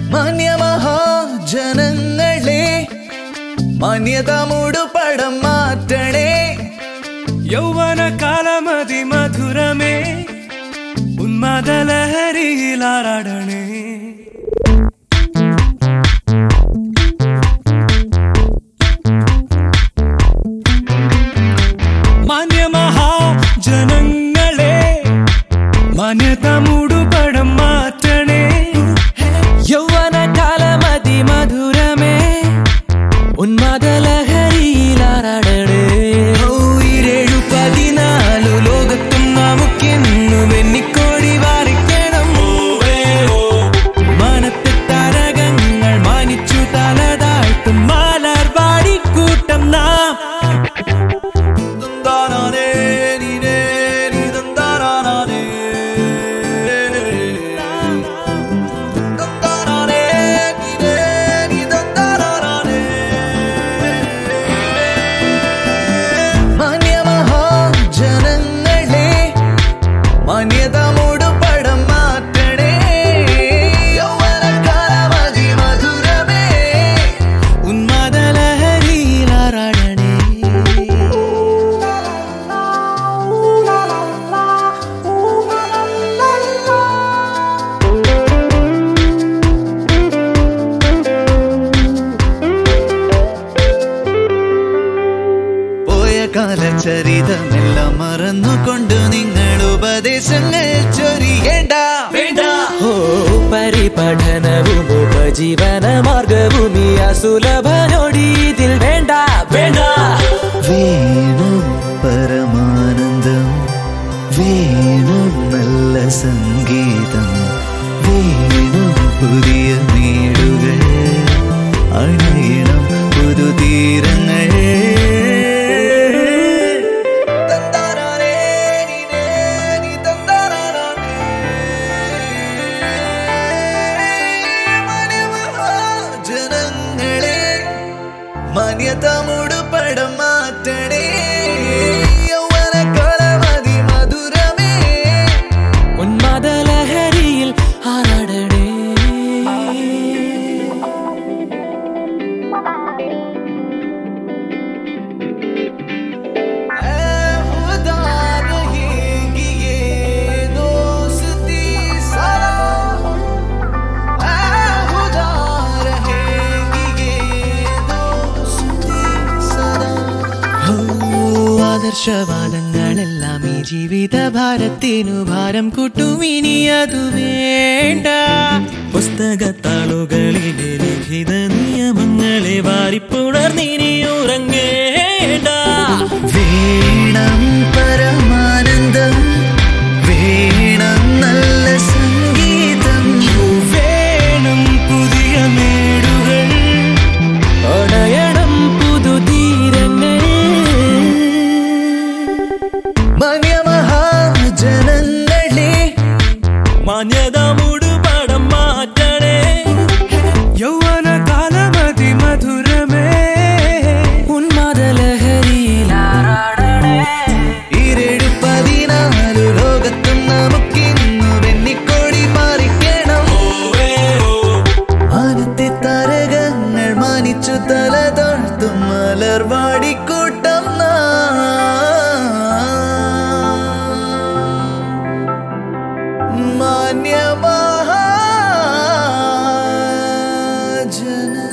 മാന്യമഹാജനങ്ങളെ മാന്യത മൂടുപടം മാറ്റണേ യൗവന കാലമതി മധുരമേ ഉന്മാദ ലഹരിയിലാറാടണേ മാന്യമഹാജനങ്ങളെ മാന്യത മൂടുപടം മാറ്റണേ യൗവന കാലമതി മധുരമേ ഉന്മാദ ലഹരിയിലാറാടണേ ഈരേഴു പതിനാലു ലോകത്തും നമുക്കെന്നു വെന്നിക്കോടി വാരിക്കണം മനത്തെ താരകങ്ങൾ മാനിച്ചു തലതാഴ്ത്തും മാലർവാടിക്കൂട്ടം നാം ദന്താനാനേ, നീനേ, നീ ദന്താനാനാനേ. ദന്താനാനേ, നീനേ, നീ ദന്താനാനാനേ. മാന്യമഹാജനങ്ങളെ മാന്യത മൂടുപടം മാറ്റണേ യൗവനക്കാലമതി മധുരമേ ഉന്മാദ ലഹരിയിലാറാടണേ പോയ കാലചരിതമെല്ലാം മറന്നുകൊണ്ട് നിങ്ങൾ ഉപദേശങ്ങൾ ചൊരിയേണ്ട വേണ്ട ഓ പരിപഠനവും ഉപജീവന മാർഗവും ഈ അസുലഭനോടി ഇതിൽ വേണ്ട വേണ്ട വേണം പരമാനന്ദം വേണം നല്ല സംഗീതം വേണം പുതിയ വീടുകൾ അണയണം പുതുതീരങ്ങൾ തന്താനാനേ, നീനേ, നീ തന്താനാനാനേ. മാന്യമഹാജനങ്ങളെ മാന്യത മൂടുപടം മാറ്റണേ യൗവനക്കാലമതി മധുരമേ ഉന്മാദ ലഹരിയിൽ ആറാടണേ ऐ खुदा रहेगी ये दोस्ती सदा ऐ खुदा रहेगी ये दोस्ती सदा ആദർശവാദങ്ങളെല്ലാം ഈ ജീവിത ഭാരത്തിനു ഭാരം കൂട്ടും ഇനി അതു വേണ്ട പുസ്തകത്താളുകളിലെ ലിഖിത നിയമങ്ങളെ വാരിപ്പുണർന്നിനി ഉറങ്ങേണ്ട വേണം പരമാനന്ദം വേണം നല്ല സംഗീതം വേണം പുതിയ മേടുകൾ അണയണം പുതുതീരങ്ങൾ മാന്യമഹാജനങ്ങളെ മാന്യത മൂടുപടം മാറ്റണേ യൗവന കാലമതി മധുരമേ ഉന്മാദ ലഹരിയിലാറാടണേ ഈരേഴ് പതിനാലു ലോകത്തും നമുക്കിന്നു വെന്നിക്കോടി മാറിക്കണം ആനത്തെ താരകങ്ങൾ മാനിച്ചു തല താഴ്ത്തും മലർവാടിക്കൂട്ടം മാന്യമഹാജന